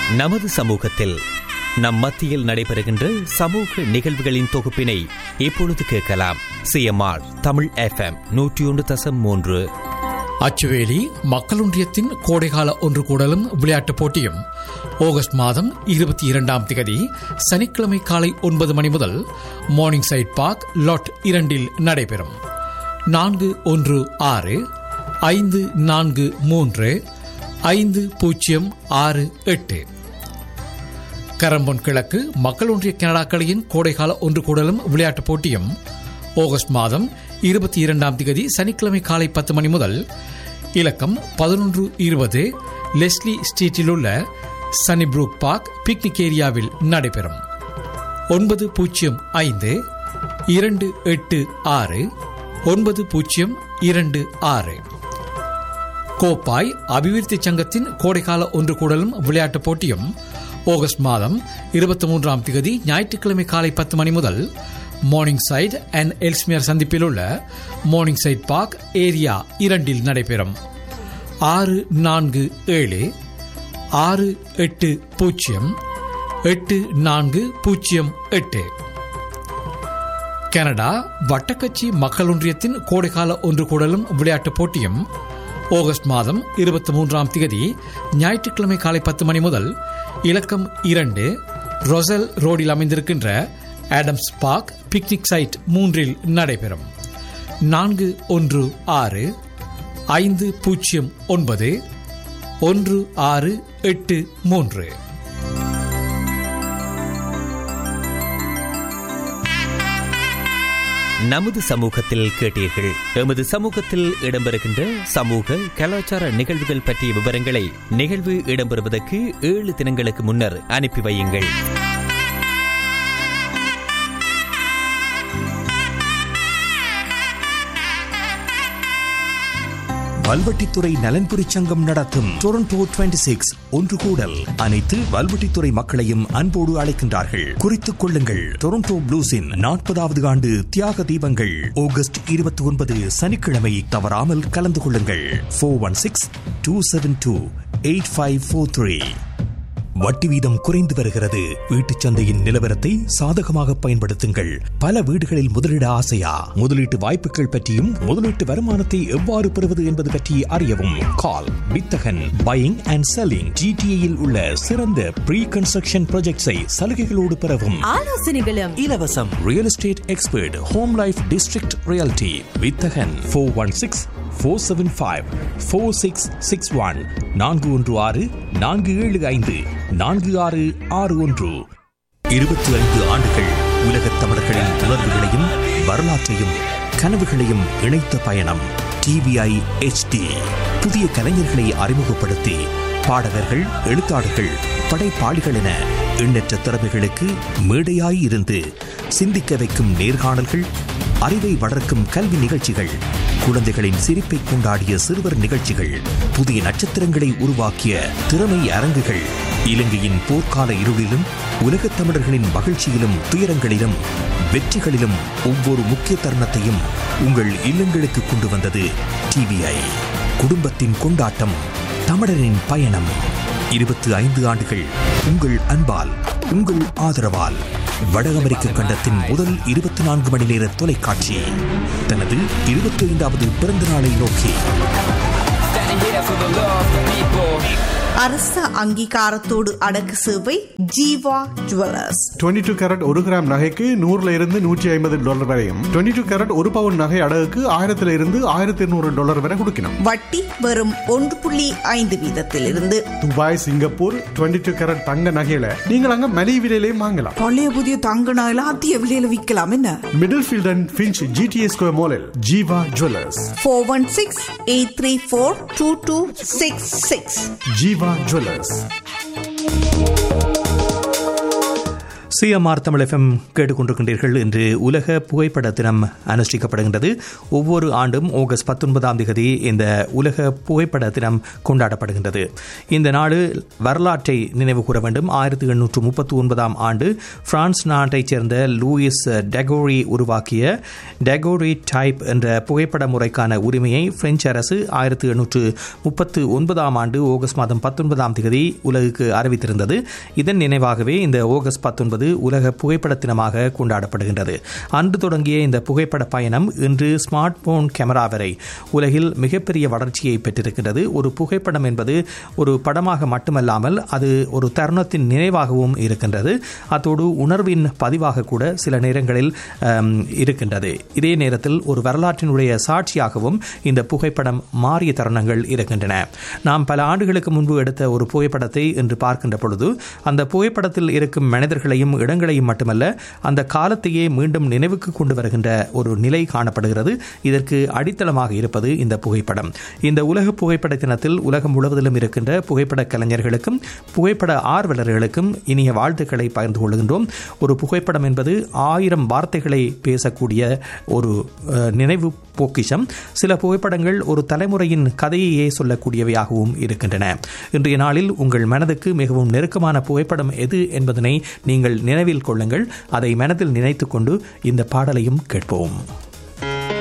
நமது சமூகத்தில் நம் மத்தியில் நடைபெறுகின்ற சமூக நிகழ்வுகளின் தொகுப்பினை இப்பொழுது கேட்கலாம் சிஎம்ஆர் தமிழ் எஃப்எம் நூற்றி ஒன்று தசம் மூன்று அச்சுவேலி மக்களொன்றியத்தின் கோடைகால ஒன்று கூடலும் விளையாட்டுப் போட்டியும் ஆகஸ்ட் மாதம் இருபத்தி இரண்டாம் திகதி சனிக்கிழமை காலை ஒன்பது மணி முதல் மார்னிங் சைட் பார்க் லாட் இரண்டில் நடைபெறும் நான்கு ஒன்று ஆறு ஐந்து நான்கு மூன்று ஐந்து பூஜ்ஜியம் ஆறு எட்டு கரம்பொன் கிழக்கு மக்கள் ஒன்றிய கனடாக்களின் கோடைகால ஒன்று கூடலும் விளையாட்டுப் போட்டியும் ஆகஸ்ட் மாதம் இருபத்தி இரண்டாம் திகதி சனிக்கிழமை காலை பத்து மணி முதல் இலக்கம் பதினொன்று இருபது லெஸ்லி ஸ்ட்ரீட்டில் உள்ள சனிப்ரூக் பார்க் பிக்னிக் ஏரியாவில் நடைபெறும் ஒன்பது பூஜ்ஜியம் ஐந்து இரண்டு எட்டு ஆறு ஒன்பது பூஜ்ஜியம் இரண்டு ஆறு கோப்பாய் அபிவிருத்தி சங்கத்தின் கோடைக்கால ஒன்று கூடலும் விளையாட்டுப் போட்டியும் ஆகஸ்ட் மாதம் இருபத்தி மூன்றாம் திகதி ஞாயிற்றுக்கிழமை காலை பத்து மணி முதல் மார்னிங் சைட் அண்ட் எல்ஸ்மியர் சந்திப்பில் உள்ள மார்னிங் சைட் பார்க் ஏரியா இரண்டில் நடைபெறும் ஆறு நான்கு ஏழு ஆறு எட்டு பூஜ்ஜியம் எட்டு நான்கு பூஜ்ஜியம் எட்டு கனடா வட்டக்கட்சி மக்கள் ஒன்றியத்தின் கோடைக்கால ஒன்று கூடலும் விளையாட்டுப் போட்டியும் ஆகஸ்ட் மாதம் இருபத்தி மூன்றாம் தேதி ஞாயிற்றுக்கிழமை காலை பத்து மணி முதல் இலக்கம் இரண்டு ரொசல் ரோடில் அமைந்திருக்கின்ற ஆடம்ஸ் பார்க் பிக்னிக் சைட் மூன்றில் நடைபெறும் நான்கு ஒன்று ஆறு ஐந்து பூஜ்ஜியம் ஒன்பது ஒன்று ஆறு எட்டு மூன்று நமது சமூகத்தில் கேட்டீர்கள் எமது சமூகத்தில் இடம்பெறுகின்ற சமூக கலாச்சார நிகழ்வுகள் பற்றிய விவரங்களை நிகழ்வு இடம்பெறுவதற்கு ஏழு தினங்களுக்கு முன்னர் அனுப்பி வையுங்கள் வல்வெட்டித்துறை நலன்புரி சங்கம் நடத்தும் டொரண்டோ 26 சிக்ஸ் ஒன்று கூடல் அனைத்து வல்வெட்டித்துறை மக்களையும் அன்போடு அழைக்கின்றார்கள் குறித்துக் கொள்ளுங்கள் டொரண்டோ ப்ளூஸின் நாற்பதாவது ஆண்டு தியாக தீபங்கள் ஆகஸ்ட் இருபத்தி ஒன்பது சனிக்கிழமை தவறாமல் கலந்து கொள்ளுங்கள் four one six two seven two eight five four three வட்டி வீதம் குறைந்து வருகிறது வீட்டுச் சந்தையின் நிலவரத்தை சாதகமாக பயன்படுத்துங்கள் பல வீடுகளில் முதலீட ஆசையா முதலீட்டு வாய்ப்புகள் பற்றியும் முதலீட்டு வருமானத்தை எவ்வாறு பெறுவது என்பது பற்றி அறியவும் கால் வித்தகன் பையிங் அண்ட் செல்லிங் ஜிடிஏயில் உள்ள சிறந்த ப்ரீ கன்ஸ்ட்ரக்ஷன் ப்ராஜெக்ட்ஸை சலுகைகளோடு பெறவும் ஆலோசனைகளும் இலவசம் real estate expert home life district reality வித்தகன் four one six four seven five four six six one நான்கு ஒன்று ஆறு நான்கு ஏழு ஐந்து நான்கு ஆறு ஆறு ஒன்று இருபத்தி ஐந்து ஆண்டுகள் உலகத் தமிழர்களின் உணர்வுகளையும் வரலாற்றையும் கனவுகளையும் இணைத்த பயணம் டிவிஐ HD புதிய கலைஞர்களை அறிமுகப்படுத்தி பாடகர்கள் எழுத்தாளர்கள் படைப்பாளிகள் என எண்ணற்ற திறமைகளுக்கு மேடையாய் இருந்து சிந்திக்க வைக்கும் நேர்காணல்கள் அறிவை வளர்க்கும் கல்வி நிகழ்ச்சிகள் குழந்தைகளின் சிரிப்பை கொண்டாடிய சிறுவர் நிகழ்ச்சிகள் புதிய நட்சத்திரங்களை உருவாக்கிய திறமை அரங்குகள் இலங்கையின் போர்க்கால இருளிலும் உலகத் தமிழர்களின் மகிழ்ச்சியிலும் துயரங்களிலும் வெற்றிகளிலும் ஒவ்வொரு முக்கிய தருணத்தையும் உங்கள் இல்லங்களுக்கு கொண்டு வந்தது டிவிஐ குடும்பத்தின் கொண்டாட்டம் தமிழரின் பயணம் இருபத்தி ஐந்து ஆண்டுகள் உங்கள் அன்பால் உங்கள் ஆதரவால் வட அமெரிக்க கண்டத்தின் முதல் இருபத்தி நான்கு மணி நேர தொலைக்காட்சி தனது இருபத்தி ஐந்தாவது பிறந்த நாளை நோக்கி அரச அங்கீகாரத்தோடு அடக்கு சேவை ஜீவா ஜுவல்லர்ஸ் 22 டூ கேரட் ஒரு கிராம் நகைக்கு நூறுல இருந்து நூற்றி ஐம்பது டாலர் வரையும் 22 டூ கேரட் ஒரு பவுன் நகை அடகுக்கு ஆயிரத்துல இருந்து ஆயிரத்தி இருநூறு டாலர் வரை கொடுக்கணும் வட்டி வெறும் ஒன்று புள்ளி ஐந்து வீதத்திலிருந்து துபாய் சிங்கப்பூர் 22 டூ கேரட் தங்க நகையில நீங்கள் அங்க மலிவு விலையிலையும் வாங்கலாம் பழைய புதிய தங்க நகையில அதிக விலையில விற்கலாம் என்ன Middlefield and Finch G T S square மாலில் Jeeva jewellers four one six eight three four two two six six Jeeva jewellers C M R Tamil FM கேட்டுக்கொண்டிருக்கின்றீர்கள் இன்று உலக புகைப்பட தினம் அனுஷ்டிக்கப்படுகின்றது ஒவ்வொரு ஆண்டும் ஆகஸ்ட் பத்தொன்பதாம் தேதி இந்த உலக புகைப்பட தினம் கொண்டாடப்படுகின்றது இந்த நாடு வரலாற்றை நினைவு கூற வேண்டும் ஆயிரத்தி எண்ணூற்று முப்பத்தி ஒன்பதாம் ஆண்டு பிரான்ஸ் நாட்டைச் சேர்ந்த லூயிஸ் டெகோரி உருவாக்கிய டெகோரி டைப் என்ற புகைப்பட முறைக்கான உரிமையை பிரெஞ்சு அரசு ஆயிரத்தி எண்ணூற்று முப்பத்து ஒன்பதாம் ஆண்டு ஆகஸ்ட் மாதம் பத்தொன்பதாம் தேதி உலகுக்கு அறிவித்திருந்தது இதன் நினைவாகவே இந்த ஆகஸ்ட் பத்தொன்பது உலக புகைப்பட தினமாக கொண்டாடப்படுகின்றது அன்று தொடங்கிய இந்த புகைப்பட பயணம் இன்று ஸ்மார்ட் போன் கேமரா வரை உலகில் மிகப்பெரிய வளர்ச்சியை பெற்றிருக்கின்றது ஒரு புகைப்படம் என்பது ஒரு படமாக மட்டுமல்லாமல் அது ஒரு தருணத்தின் நினைவாகவும் இருக்கின்றது அத்தோடு உணர்வின் பதிவாக கூட சில நேரங்களில் ஆம், இருக்கின்றது இதே நேரத்தில் ஒரு வரலாற்றினுடைய சாட்சியாகவும் இந்த புகைப்படம் மாறிய தருணங்கள் இருக்கின்றன நாம் பல ஆண்டுகளுக்கு முன்பு எடுத்த ஒரு புகைப்படத்தை இன்று பார்க்கின்ற பொழுது அந்த புகைப்படத்தில் இருக்கும் மனிதர்களையும் இடங்களையும் மட்டுமல்ல அந்த காலத்தையே மீண்டும் நினைவுக்கு கொண்டு வருகின்ற ஒரு நிலை காணப்படுகிறது இதற்கு அடித்தளமாக இருப்பது இந்த புகைப்படம் இந்த உலக புகைப்பட தினத்தில் உலகம் முழுவதிலும் இருக்கின்ற புகைப்பட கலைஞர்களுக்கும் புகைப்பட ஆர்வலர்களுக்கும் இனிய வாழ்த்துக்களை பகிர்ந்து கொள்கின்றோம் ஒரு புகைப்படம் என்பது ஆயிரம் வார்த்தைகளை பேசக்கூடிய ஒரு அஹ், நினைவு பொக்கிஷம் சில புகைப்படங்கள் ஒரு தலைமுறையின் கதையையே சொல்லக்கூடியவையாகவும் இருக்கின்றன இன்றைய நாளில் உங்கள் மனதுக்கு மிகவும் நெருக்கமான புகைப்படம் எது என்பதனை நீங்கள் நினைவில் கொள்ளுங்கள் அதை மனதில் நினைத்துக்கொண்டு இந்த பாடலையும் கேட்போம்